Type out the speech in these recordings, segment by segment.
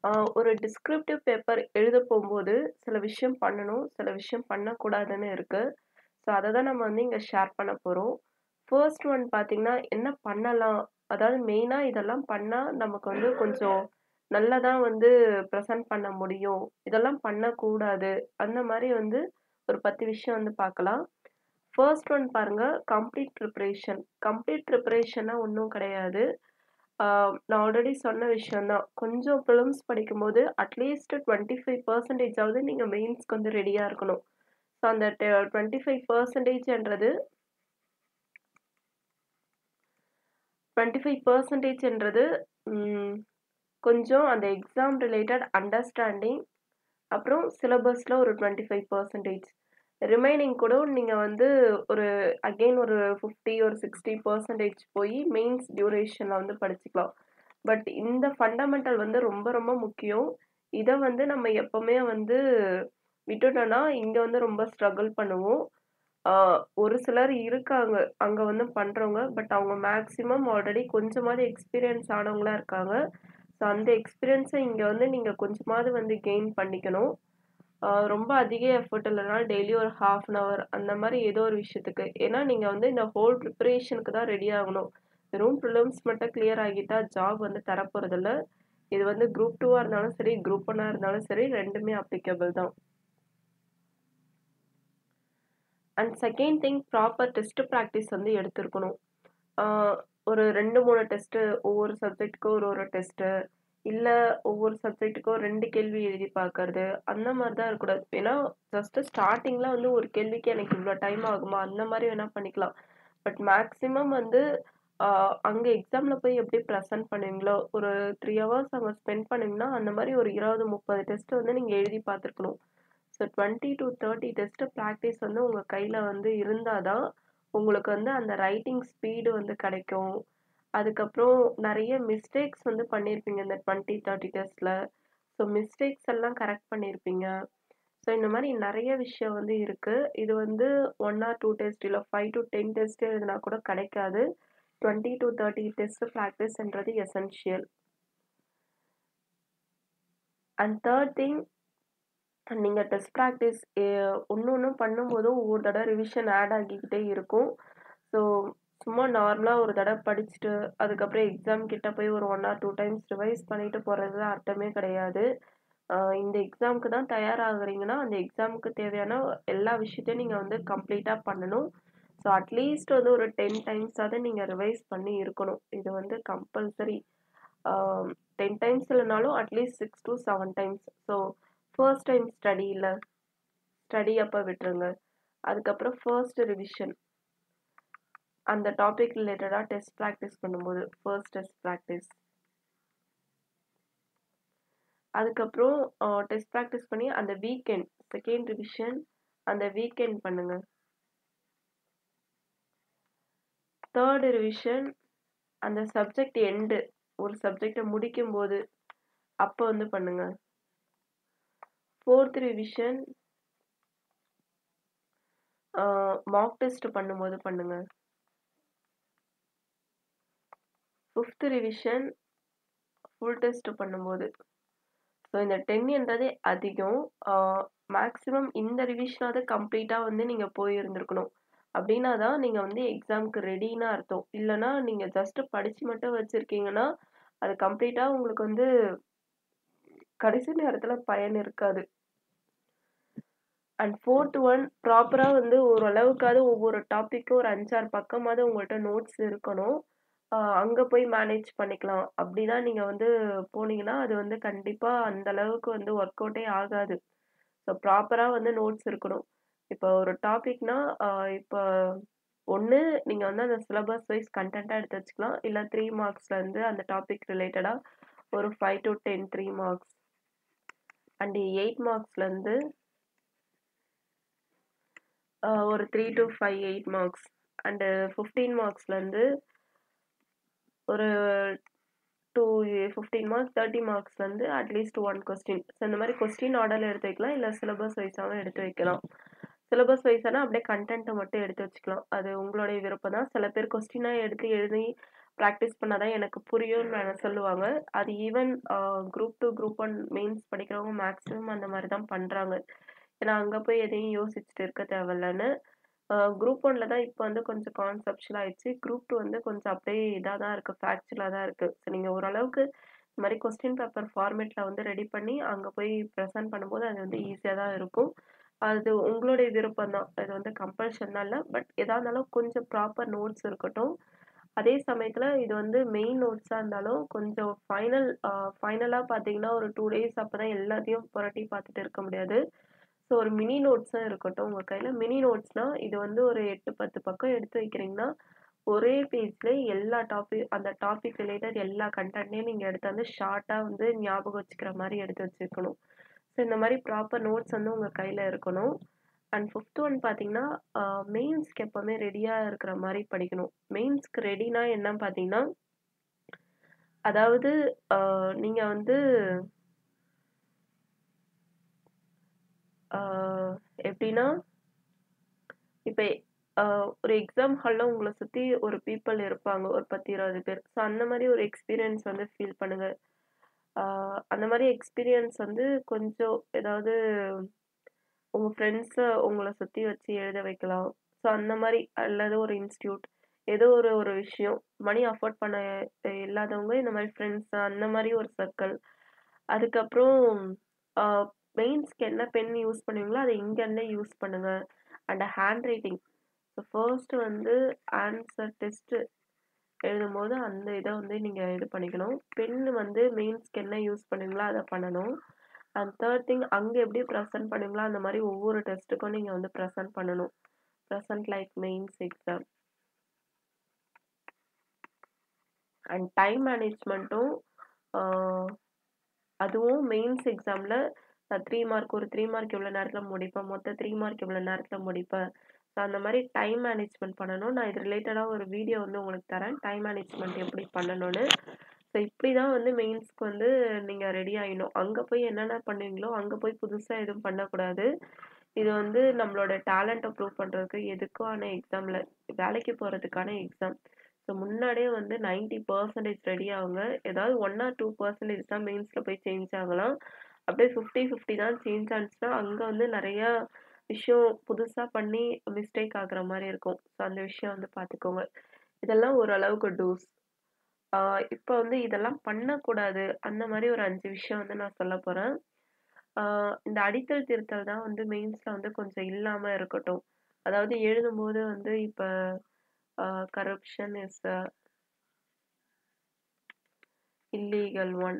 ஆ ஒரு descriptive paper எழுத போம்போது, சில விஷயம் பண்ணணும், சில விஷயம் பண்ணக்கூடாதுன்னு இருக்கு. ஸோ, அத தான் நம்ம வந்து இங்க ஷேர் பண்ண போறோம். ஃபர்ஸ்ட் ஒன் பார்த்தீங்கன்னா, என்ன பண்ணலாம்? அதாவது மெயினா இதெல்லாம் பண்ணா நமக்கு வந்து கொஞ்சம் நல்லதா வந்து பிரசன்ட் பண்ண முடியும். இதெல்லாம் பண்ணக்கூடாது. அந்த மாரி வந்து ஒரு 10 விஷயம் வந்து பார்க்கலாம். ஃபர்ஸ்ட் ஒன் பாருங்க, கம்ப்ளீட் ப்ரிப்பரேஷன். கம்ப்ளீட் ப்ரிப்பரேஷன்னா ஒண்ணும் கிடையாது. ஆ நான் ஆல்ரெடி சொன்ன விஷயம் தான். கொஞ்சம் பிலிம்ஸ் படிக்கும்போது அட்லீஸ்ட் 25% ஆவது நீங்க மெயின்ஸ்க்கு வந்து ரெடியா இருக்கணும். ஸோ, அந்த டெ 25%ன்றது 25%ன்றது ம் கொஞ்சம் அந்த எக்ஸாம் ரிலேட்டட் அண்டர்ஸ்டாண்டிங், அப்புறம் சிலபஸ்ல ஒரு 25% ரிமைனிங் கூட நீங்க வந்து ஒரு அகைன் ஒரு 50 ஒரு 60% போயி மெயின்ஸ் டியூரேஷன்ல வந்து படிச்சுக்கலாம். பட் இந்த ஃபண்டமெண்டல் வந்து ரொம்ப ரொம்ப முக்கியம். இத வந்து நம்ம எப்பவுமே வந்து விட்டுட்டோம்னா, இங்க வந்து ரொம்ப ஸ்ட்ரகிள் பண்ணுவோம். ஆ ஒரு சிலர் இருக்காங்க, அங்க வந்து பண்றவங்க. பட் அவங்க மேக்ஸிமம் ஆல்ரெடி கொஞ்சமாவது எக்ஸ்பீரியன்ஸ் ஆனவங்களா இருக்காங்க. ஸோ, அந்த எக்ஸ்பீரியன்ஸ இங்க வந்து நீங்க கொஞ்சமாவது வந்து கெயின் பண்ணிக்கணும். ஆ ரொம்ப அதிக எஃபோர்ட் இல்லனாலும் டெய்லி ஒரு 1/2 அன் ஹவர் அந்த மாரி ஏதோ ஒரு விஷயத்துக்கு. ஏன்னா, நீங்க வந்து இந்த ஹோல் ப்ரிப்பரேஷனுக்கு தான் ரெடி ஆகணும். வெறும் பிலிம்ஸ் மட்டும் கிளியர் ஆகிட்டா ஜாப் வந்து தரப்போறதில்ல. இது வந்து குரூப் 2வா இருந்தாலும் சரி, குரூப் 1ஆ இருந்தாலும் சரி 2மே அப்ளிகபிள் தான். And second thing proper test practice வந்து எடுத்திருக்கணும். ஆ ஒரு 2, 3 டெஸ்ட் ஒவ்வொரு சப்ஜெக்ட்க்கும் ஒரு ஒரு டெஸ்ட் இல்ல ஒவ்வொரு சப்ஜெக்ட்டுக்கும் 2 கேள்வி எழுதி பார்க்கறது. அந்த மாரி தான் இருக்கக்கூடாது. ஏன்னா, ஜஸ்ட் ஸ்டார்ட்டிங்ல வந்து ஒரு கேள்விக்கு எனக்கு இவ்ளோ டைம் ஆகுமா? அந்த மாரி வேணா பண்ணிக்கலாம். பட் மேக்ஸிமம் வந்து ஆ அங்க எக்ஸாம்ல போய் எப்படி பிரசன்ட் பண்ணுவீங்களோ, ஒரு 3 ஹவர்ஸ் அங்க ஸ்பெண்ட் பண்ணுவீங்கன்னா, அந்த மாரி ஒரு 20, 30 டெஸ்ட் வந்து நீங்க எழுதி பார்த்துருக்கணும். ஸோ, 20-30 டெஸ்ட் பிராக்டிஸ் வந்து உங்க கையில வந்து இருந்தா தான், உங்களுக்கு வந்து அந்த ரைட்டிங் ஸ்பீடு வந்து கிடைக்கும். அதுக்கப்புறம் நெறைய மிஸ்டேக்ஸ் வந்து பண்ணியிருப்பீங்க இந்த 20, 30 டெஸ்ட்ல. ஸோ, மிஸ்டேக்ஸ் எல்லாம் கரெக்ட் பண்ணியிருப்பீங்க. ஸோ, இந்த மாரி நெறைய விஷயம் வந்து இருக்கு. இது வந்து 1 ஆர் 2 டெஸ்ட் இல்ல 5-10 டெஸ்ட் எழுதினா கூட கிடைக்காது. 20-30 டெஸ்ட் பிராக்டிஸ்ன்றது எசென்ஷியல். அண்ட் தேர்ட் திங் நீங்க டெஸ்ட் பிராக்டிஸ் எ ஒண்ணு ஒண்ணும் பண்ணும்போதும் ஒவ்வொரு தடவ ரிவிஷன் ஆட் ஆகிக்கிட்டே இருக்கும். ஸோ, சும்மா நார்மலா ஒரு தடவ படிச்சுட்டு, அதுக்கப்புறம் எக்ஸாம் கிட்ட போய் ஒரு 1 ஆர் 2 டைம்ஸ் ரிவைஸ் பண்ணிட்டு போறதுல அர்த்தமே கிடையாது. ஆ இந்த எக்ஸாம்க்கு தான் தயாராகுறீங்கன்னா, அந்த எக்ஸாம்க்கு தேவையான எல்லா விஷயத்தையும் நீங்க வந்து கம்ப்ளீட்டா பண்ணணும். ஸோ, அட்லீஸ்ட் வந்து ஒரு 10 டைம்ஸாவது நீங்க ரிவைஸ் பண்ணி இருக்கணும். இது வந்து கம்பல்சரி. ஆ 10 டைம்ஸ் இல்லனாலும் அட்லீஸ்ட் 6-7 times. So, first time study இல்ல. ஸ்டடி அப்ப விட்டுருங்க. அதுக்கப்புறம் ஃபர்ஸ்ட் ரிவிஷன். அந்த டாபிக் ரிலேட்டடா டெஸ்ட் பிராக்டிஸ் பண்ணும்போது, ஃபர்ஸ்ட் டெஸ்ட் பிராக்டிஸ். அதுக்கப்புறம் ஆ டெஸ்ட் பிராக்டிஸ் பண்ணி அந்த வீக்கெண்ட் செகண்ட் ரிவிஷன் அந்த வீக்கெண்ட் பண்ணுங்க. தேர்ட் ரிவிஷன் அந்த சப்ஜெக்ட் எண்ட் ஒரு சப்ஜெக்ட்ட முடிக்கும்போது, அப்ப வந்து பண்ணுங்க. ஃபோர்த் ரிவிஷன் ஆ மாக் டெஸ்ட் பண்ணும்போது பண்ணுங்க. ஃபிஃப்த் ரிவிஷன் ஃபுல் டெஸ்ட் பண்ணும்போது. ஸோ, இந்த 10ன்றதே அதிகம். ஆ மேக்ஸிமம் இந்த ரிவிஷனாவது கம்ப்ளீட்டா வந்து நீங்க போயிருந்திருக்கணும். அப்டின்னா தான் நீங்க வந்து எக்ஸாம்க்கு ரெடின்னு அர்த்தம். இல்லன்னா நீங்க ஜஸ்ட் படிச்சு மட்டும் வச்சிருக்கீங்கன்னா, அது கம்ப்ளீட்டா உங்களுக்கு வந்து கடைசி நேரத்துல பயன் இருக்காது. அண்ட் ஃபோர்த் ஒன் ப்ராப்பரா வந்து ஓரளவுக்காவது ஒவ்வொரு டாபிக்கும் ஒரு 5, 6 பக்கமாவது உங்கள்ட்ட நோட்ஸ் இருக்கணும். ஆ அங்க போய் மேனேஜ் பண்ணிக்கலாம். அப்டிதான் நீங்க வந்து போனீங்கன்னா, அது வந்து கண்டிப்பா அந்த அளவுக்கு வந்து ஒர்க் அவுட்டே ஆகாது. ஸோ, ப்ராப்பரா வந்து நோட்ஸ் இருக்கணும். இப்போ ஒரு டாபிக்னா, ஆ இப்ப ஒண்ணு நீங்க வந்து அந்த சிலபஸ் வைஸ் கன்டென்ட்டா எடுத்து வச்சுக்கலாம். இல்ல 3 மார்க்ஸ்லருந்து அந்த டாபிக் ரிலேட்டடா ஒரு 5-10 3 மார்க்ஸ். அண்ட் 8 மார்க்ஸ்லருந்து ஆ ஒரு 3-5 8 மார்க்ஸ். அண்ட் 15 மார்க்ஸ்லருந்து ஒரு 2 15 மார்க்ஸ் 30 மார்க்ஸ்லருந்து அட்லீஸ்ட் 1 கொஸ்டின். ஸோ, இந்த மாரி கொஸ்டின் ஆர்டர்ல எடுத்து வைக்கலாம். இல்ல சிலபஸ் வைஸாவும் எடுத்து வைக்கலாம். சிலபஸ் வைஸ்னா அப்படியே கன்டென்ட்ட மட்டும் எடுத்து வச்சுக்கலாம். அது உங்களுடைய விருப்பம் தான். சில பேர் கொஸ்டினா எடுத்து எழுதி ப்ராக்டிஸ் பண்ணா தான் எனக்கு புரியும்னு சொல்லுவாங்க. அது ஈவன் அ குரூப் 2, குரூப் 1 மெயின்ஸ் படிக்கிறவங்க மேக்ஸிமம் அந்த மாரி தான் பண்றாங்க. ஏன்னா, அங்க போய் எதையும் யோசிச்சுட்டு இருக்க தேவையில்லன்னு. அ குரூப் 1ல தான் இப்ப வந்து கொஞ்சம் கான்செப்சுவல் ஆயிடுச்சு. குரூப் 2 வந்து கொஞ்சம் அப்படியே இதா தான் இருக்கு. ஃபேக்சுவலா தான் இருக்கு. ஸோ நீங்க ஓரளவுக்கு இந்த மாரி கொஸ்டின் பேப்பர் ஃபார்மேட்ல வந்து ரெடி பண்ணி அங்க போய் பிரசன்ட் பண்ணும்போது அது வந்து ஈஸியா தான் இருக்கும். அது உங்களுடைய விருப்பம் தான். இது வந்து கம்பல்ஷன்லாம் இல்ல. பட் எதா இருந்தாலும் கொஞ்சம் ப்ராப்பர் நோட்ஸ் இருக்கட்டும். அதே சமயத்துல இது வந்து மெயின் நோட்ஸா இருந்தாலும் கொஞ்சம் ஃபைனல் அ ஃபைனலா பார்த்தீங்கன்னா, ஒரு 2 டேஸ் அப்பதான் எல்லாத்தையும் புரட்டி பார்த்துட்டு இருக்க முடியாது. ஸோ ஒரு மினி நோட்ஸும் இருக்கட்டும் உங்க கையில. மினி நோட்ஸ்னா இது வந்து ஒரு 8, 10 பக்கம் எடுத்து வைக்கிறீங்கன்னா, ஒரே பேஜ்ல எல்லா டாபிக் அந்த டாபிக் ரிலேட்டட் எல்லா கன்டென்ட்டையும் நீங்க எடுத்து வந்து ஷார்ட்டா வந்து ஞாபகம் வச்சுக்கிற மாரி எடுத்து வச்சுக்கணும். ஸோ இந்த மாரி ப்ராப்பர் நோட்ஸ் வந்து உங்க கையில இருக்கணும். அண்ட் 5த் ஒன் பார்த்தீங்கன்னா, அ மெயின்ஸ்க்கு எப்பவுமே ரெடியா இருக்கிற மாரி படிக்கணும். மெயின்ஸ்க்கு ரெடினா என்னன்னு பார்த்தீங்கன்னா அதாவது அ நீங்க வந்து ஆ எப்படின்னா இப்ப அ ஒரு எக்ஸாம் ஹால்ல உங்கள சுத்தி ஒரு பீப்பிள் இருப்பாங்க. ஒரு 10, 20 பேர். ஸோ அந்த மாரி ஒரு எக்ஸ்பீரியன்ஸ் வந்து ஃபீல் பண்ணுங்க. ஆ அந்த மாரி எக்ஸ்பீரியன்ஸ் வந்து கொஞ்சம் ஏதாவது உங்க ஃப்ரெண்ட்ஸ உங்கள சுத்தி வச்சு எழுத வைக்கலாம். ஸோ அந்த மாரி அல்லது ஒரு இன்ஸ்டிடியூட் ஏதோ ஒரு ஒரு விஷயம். மணி அஃபோர்ட் பண்ண இல்லாதவங்க இந்த மாரி ஃப்ரெண்ட்ஸ் அந்த மாரி ஒரு சர்க்கிள். அதுக்கப்புறம் அ மெயின்ஸ்க்கு என்ன பென் யூஸ் பண்ணுவீங்களோ, அத இங்கருந்தே யூஸ் பண்ணுங்க. And handwriting. So first வந்து ஆன்சர் டெஸ்ட் எழுதும்போது அந்த இத வந்து நீங்க இது பண்ணிக்கணும். பென் வந்து மெயின்ஸ்க்கு என்ன யூஸ் பண்ணுவீங்களோ அத பண்ணணும். அண்ட் 3 திங் அங்க எப்படி பிரசன்ட் பண்ணுவீங்களோ, அந்த மாரி ஒவ்வொரு டெஸ்ட்டுக்கும் நீங்க வந்து பிரசன்ட் பண்ணணும். Present like mains exam. And time மேனேஜ்மென்ட்டும் ஆ அதுவும் மெயின்ஸ் எக்ஸாம்ல நான் 3 மார்க் ஒரு 3 மார்க் இவ்வளோ நேரத்துல முடிப்பேன். மொத்தம் 3 மார்க் இவ்வளோ நேரத்துல முடிப்பேன். ஸோ அந்த மாரி டைம் மேனேஜ்மென்ட் பண்ணணும். நான் இது ரிலேட்டடா ஒரு வீடியோ வந்து உங்களுக்கு தரேன். டைம் மேனேஜ்மென்ட் எப்படி பண்ணணும்னு. ஸோ இப்படி தான் வந்து மெயின்ஸ்க்கு வந்து நீங்க ரெடி ஆயிடணும். அங்க போய் என்னென்ன பண்ணுவீங்களோ, அங்க போய் புதுசா எதுவும் பண்ணக்கூடாது. இது வந்து நம்மளோட டேலண்ட்ட ப்ரூவ் பண்றதுக்கு எதுக்கான எக்ஸாம்ல வேலைக்கு போறதுக்கான எக்ஸாம். ஸோ முன்னாடியே வந்து 90% ரெடி ஆகுங்க. ஏதாவது 1 ஆர் 2% தான் மெயின்ஸ்ல போய் சேஞ்ச் ஆகலாம். அப்படியே 50, 50 தான் சேஞ்ச் ஆனுச்சுன்னா, அங்க வந்து நெறையா விஷயம் புதுசா பண்ணி மிஸ்டேக் ஆகுற மாரி இருக்கும். ஸோ அந்த விஷயம் வந்து பார்த்துக்கோங்க. இதெல்லாம் ஓரளவுக்கு டூஸ். ஆ இப்ப வந்து இதெல்லாம் பண்ணக்கூடாது. அந்த மாரி ஒரு 5 விஷயம் வந்து நான் சொல்லப் போறேன். ஆ இந்த அடித்தல், திருத்தல் தான் வந்து மெயின்ஸ்ல வந்து கொஞ்சம் இல்லாம இருக்கட்டும். அதாவது எழுதும்போது வந்து இப்ப அ corruption is a illegal one.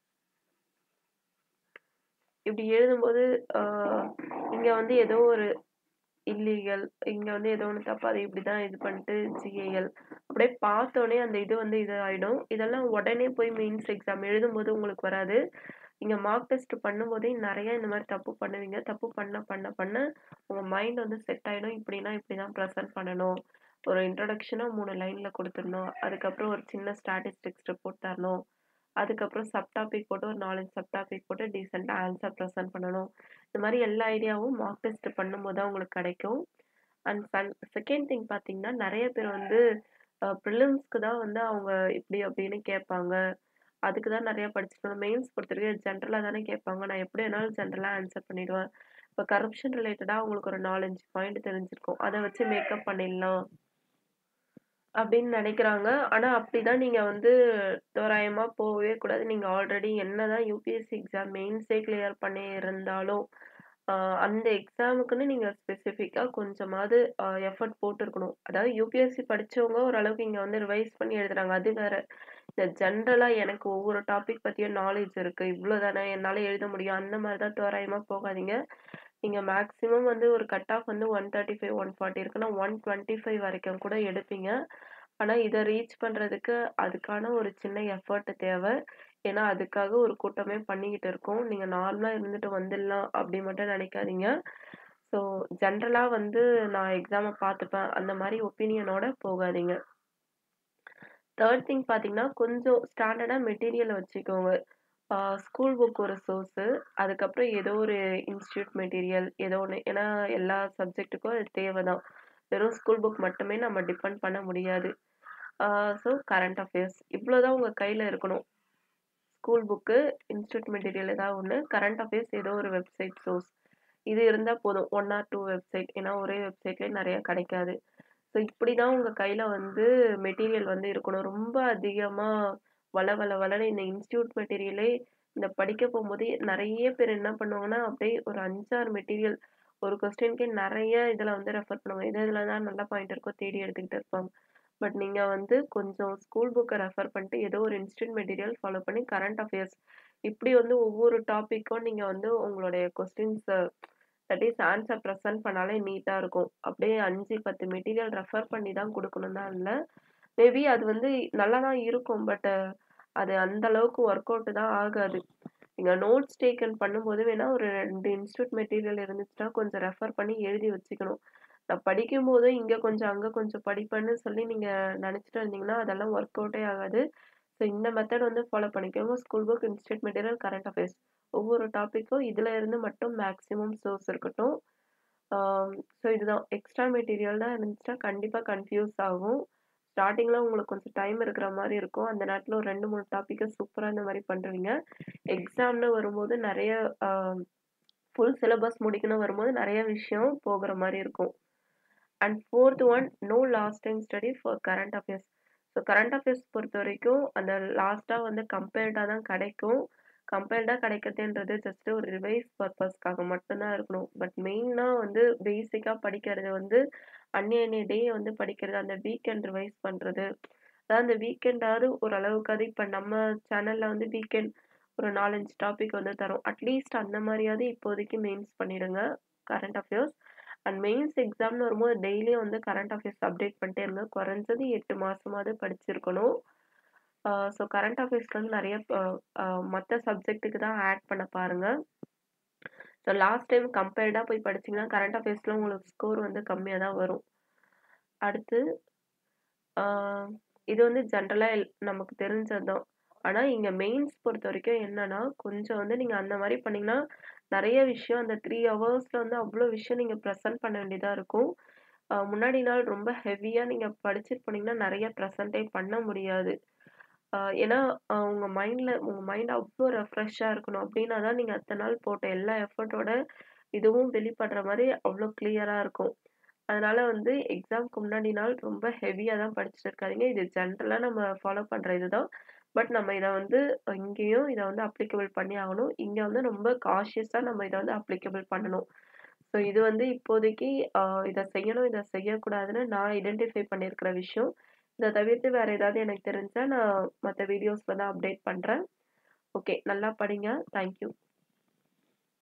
இப்படி எழுதும்போது ஆ இங்க வந்து ஏதோ ஒரு இல்லீகல் இங்க வந்து ஏதோ ஒண்ணு தப்பு. அத இப்படிதான் இது பண்ணிட்டு ஜிஏஎல் அப்படியே பார்த்தோனே அந்த இது வந்து இது ஆயிடும். இதெல்லாம் உடனே போய் மெயின்ஸ் எக்ஸாம் எழுதும்போது உங்களுக்கு வராது. நீங்க மார்க் டெஸ்ட் பண்ணும்போதே நெறைய இந்த மாரி தப்பு பண்ணுவீங்க. தப்பு பண்ண பண்ண பண்ண உங்க மைண்ட் வந்து செட் ஆயிடும். இப்படின்னா இப்படிதான் பிரசன்ட் பண்ணணும். ஒரு இன்ட்ரோடக்ஷனா 3 லைன்ல குடுத்துடணும். அதுக்கப்புறம் ஒரு சின்ன ஸ்டாட்டிஸ்டிக்ஸ் ரிப்போர்ட் தரணும். அதுக்கப்புறம் சப் டாபிக் போட்டு ஒரு 4, 5 சப் டாபிக் போட்டு டீசென்ட்டா ஆன்சர் பிரசன்ட் பண்ணணும். இந்த மாரி எல்லா ஐடியாவும் மார்க் டெஸ்ட் பண்ணும்போது தான் உங்களுக்கு கிடைக்கும். அண்ட் சன் செகண்ட் திங் பார்த்தீங்கன்னா, நெறைய பேர் வந்து அ பிரிலிம்ஸ்க்கு தான் வந்து அவங்க இப்படி அப்படின்னு கேட்பாங்க. அதுக்கு தான் நெறைய படிச்சிருக்கணும். மெயின்ஸ் பொறுத்தவரைக்கும் ஜென்ரலா தானே கேட்பாங்க. நான் எப்படி வேணாலும் ஜென்ரலா ஆன்சர் பண்ணிடுவேன். இப்ப கரப்ஷன் ரிலேட்டடா உங்களுக்கு ஒரு 4, 5 பாயிண்ட் தெரிஞ்சிருக்கும். அத வச்சு மேக்கப் பண்ணிடலாம். அப்படின்னு நெனைக்கிறாங்க. ஆனா அப்படிதான் நீங்க வந்து தோராயமா போகவே கூடாது. நீங்க ஆல்ரெடி என்னதான் யுபிஎஸ்சி எக்ஸாம் மெயின்ஸே கிளியர் பண்ணி இருந்தாலும், ஆ அந்த எக்ஸாமுக்குன்னு நீங்க ஸ்பெசிஃபிக்கா கொஞ்சமாவது அ எஃபோர்ட் போட்டுருக்கணும். அதாவது யுபிஎஸ்சி படிச்சவங்க ஓரளவுக்கு இங்க வந்து ரிவைஸ் பண்ணி எழுதுறாங்க. அது வேற. இந்த ஜென்ரலா எனக்கு ஒவ்வொரு டாபிக் பத்தியும் நாலேட்ஜ் இருக்கு. இவ்ளோ தானே என்னால எழுத முடியும். அந்த மாரி தான் தோராயமா போகாதீங்க. நீங்க மேக்ஸிமம் வந்து ஒரு கட் ஆஃப் வந்து 135, 140 இருக்குன்னா 125 வரைக்கும் கூட எடுப்பீங்க. ஆனா இத ரீச் பண்றதுக்கு அதுக்கான ஒரு சின்ன எஃபோர்ட் தேவ. ஏன்னா அதுக்காக ஒரு கூட்டமே பண்ணிக்கிட்டு இருக்கோம். நீங்க நார்மலா இருந்துட்டு வந்துடலாம் அப்படி மட்டும் நெனைக்காதீங்க. ஸோ ஜென்ரலா வந்து நான் எக்ஸாம பார்த்துப்பேன். அந்த மாரி ஒப்பீனியனோட போகாதீங்க. 3 திங் பார்த்தீங்கன்னா, கொஞ்சம் ஸ்டாண்டர்டா மெட்டீரியல் வச்சுக்கோங்க. ஆ ஸ்கூல் புக் ஒரு சோர்ஸு. அதுக்கப்புறம் ஏதோ ஒரு இன்ஸ்டிடியூட் மெட்டீரியல் ஏதோ ஒண்ணு. ஏன்னா எல்லா சப்ஜெக்ட்டுக்கும் அது தேவ தான். வெறும் ஸ்கூல் புக் மட்டுமே நம்ம டிபெண்ட் பண்ண முடியாது. ஸோ கரண்ட் அஃபேர்ஸ் இவ்வளோதான் உங்க கையில இருக்கணும். ஸ்கூல் புக்கு, இன்ஸ்டிடியூட் மெட்டீரியல் ஏதாவது ஒண்ணு, கரண்ட் அஃபேர்ஸ் ஏதோ ஒரு வெப்சைட் சோர்ஸ். இது இருந்தா போதும். 1 ஆர் 2 வெப்சைட். ஏன்னா ஒரே வெப்சைட்லயே நெறைய கிடைக்காது. ஸோ இப்படிதான் உங்க கையில வந்து மெட்டீரியல் வந்து இருக்கணும். ரொம்ப அதிகமா வள வள வளன்னு இந்த இன்ஸ்டிடியூட் மெட்டீரியலே இந்த படிக்க போம்போது நெறைய பேர் என்ன பண்ணுவாங்கன்னா, அப்படியே ஒரு 5, 6 மெட்டீரியல் ஒரு கொஸ்டினுக்கே நெறைய இதுல வந்து ரெஃபர் பண்ணுவாங்க. எது எதுல தான் நல்ல பாயிண்ட் இருக்கோ தேடி எடுத்துக்கிட்டு இருப்பாங்க. பட் நீங்க வந்து கொஞ்சம் ஸ்கூல் புக்க ரெஃபர் பண்ணிட்டு ஏதோ ஒரு இன்ஸ்டிடியூட் மெட்டீரியல் ஃபாலோ பண்ணி கரண்ட் அஃபேர்ஸ் இப்படி வந்து ஒவ்வொரு டாபிக்கும் நீங்க வந்து உங்களுடைய கொஸ்டின்ஸ தட் இஸ் ஆன்ஸர் பிரசன்ட் பண்ணாலே நீட்டா இருக்கும். அப்படியே 5, 10 மெட்டீரியல் ரெஃபர் பண்ணி தான் குடுக்கணும் தான் இல்ல. மேபி அது வந்து நல்லா தான் இருக்கும். பட் அது அந்த அளவுக்கு ஒர்க் அவுட் தான் ஆகாது. நீங்க நோட்ஸ் டேக்கன் பண்ணும்போது வேணா ஒரு 2 இன்ஸ்டிடியூட் மெட்டீரியல் இருந்துச்சுன்னா கொஞ்சம் ரெஃபர் பண்ணி எழுதி வச்சுக்கணும். நான் படிக்கும்போது இங்க கொஞ்சம், அங்க கொஞ்சம் படிப்பேன்னு சொல்லி நீங்க நெனச்சுட்டு இருந்தீங்கன்னா, அதெல்லாம் ஒர்க் அவுட்டே ஆகாது. ஸோ இந்த மெத்தட் வந்து ஃபாலோ பண்ணிக்கோங்க. School book, institute material, current affairs. ஒவ்வொரு டாபிக்கும் இதுல இருந்து மட்டும் மேக்ஸிமம் சோர்ஸ் இருக்கட்டும். ஆம் ஸோ இதுதான். எக்ஸ்ட்ரா மெட்டீரியல் தான் இருந்துச்சுன்னா கண்டிப்பா கன்ஃப்யூஸ் ஆகும். ஸ்டார்ட்டிங்ல உங்களுக்கு கொஞ்சம் டைம் இருக்கிற மாரி இருக்கும். அந்த நேரத்துல ஒரு 2, 3 டாபிக்க சூப்பரா இந்த மாரி பண்ணுருவீங்க. எக்ஸாம்ன்னு வரும்போது நெறைய அ ஃபுல் சிலபஸ் முடிக்கணும் வரும்போது நெறைய விஷயம் போகுற மாரி இருக்கும். அண்ட் 4த் one no last time study for current affairs. So current affairs பொறுத்தவரைக்கும் அந்த லாஸ்ட்டா வந்து கம்பைல்டா தான் கிடைக்கும். கம்பைல்டா கிடைக்கிறதுன்றது ஜஸ்ட் ஒரு ரிவைஸ் பர்ப்பஸ்க்காக மட்டும் தான் இருக்கணும். பட் மெயினா வந்து பேசிக்கா படிக்கிறது வந்து அன்னைய அன்னைய டே வந்து படிக்கிறது, அந்த வீக்கெண்ட் ரிவைஸ் பண்றது. அதாவது அந்த வீக்கெண்டாவது ஓரளவுக்காவது இப்ப நம்ம சேனல்ல வந்து வீக்கெண்ட் ஒரு 4, 5 டாபிக் வந்து தரோம். அட்லீஸ்ட் அந்த மாரியாவது இப்போதைக்கு மெயின்ஸ் பண்ணிடுங்க. Current affairs. அண்ட் மெயின்ஸ் எக்ஸாம்ன்னு வரும்போது டெய்லியும் வந்து கரண்ட் அஃபேர்ஸ் அப்டேட் பண்ணிட்டே இருங்க. குறைஞ்சது 8 மாசமாவது படிச்சிருக்கணும். ஆ ஸோ கரண்ட் அஃபேர்ஸ்ல வந்து நெறைய ப அ மத்த சப்ஜெக்ட்டுக்கு தான் ஆட் பண்ண பாருங்க. ஸோ லாஸ்ட் டைம் கம்பைல்டா போய் படிச்சீங்கன்னா, கரண்ட் அஃபேர்ஸ்ல உங்களுக்கு ஸ்கோர் வந்து கம்மியா தான் வரும். அடுத்து ஆ இது வந்து ஜென்ரலா எல் நமக்கு தெரிஞ்சது தான். ஆனா இங்க மெயின்ஸ் பொறுத்தவரைக்கும் என்னன்னா, கொஞ்சம் வந்து நீங்க அந்த மாரி பண்ணீங்கன்னா, நெறைய விஷயம் அந்த 3 ஹவர்ஸ்ல வந்து அவ்ளோ விஷயம் நீங்க பிரசன்ட் பண்ண வேண்டியதா இருக்கும். அ முன்னாடி நாள் ரொம்ப ஹெவியா நீங்க படிச்சுட்டு போனீங்கன்னா, நெறைய பிரசன்ட்டே பண்ண முடியாது. அ ஏன்னா அ உங்க மைண்ட்ல உங்க மைண்ட் அவ்ளோ ரெஃப்ரெஷ்ஷா இருக்கணும். அப்டின்னா தான் நீங்க அத்தன நாள் போட்ட எல்லா எஃபோர்ட்டோட இதுவும் வெளிப்படுற மாரி அவ்ளோ கிளியரா இருக்கும். அதனால வந்து எக்ஸாம்க்கு முன்னாடி நாள் ரொம்ப ஹெவியா தான் படிச்சுட்டு இருக்காதீங்க. இது ஜென்ரலா நம்ம ஃபாலோ பண்ற இதுதான். பட் நம்ம இத வந்து இங்கேயும் இத வந்து அப்ளிகபிள் பண்ணி ஆகணும். இங்க வந்து ரொம்ப காஷியஸா நம்ம இத வந்து அப்ளிகபிள் பண்ணணும். ஸோ இது வந்து இப்போதைக்கு அ இத செய்யணும், இத செய்யக்கூடாதுன்னு நான் ஐடென்டிஃபை பண்ணியிருக்கிற விஷயம். இத தவிர்த்து வேற ஏதாவது எனக்கு தெரிஞ்சா நான் மத்த வீடியோஸ்ல தான் அப்டேட் பண்றேன். ஓகே. நல்லா படிங்க. Thank you.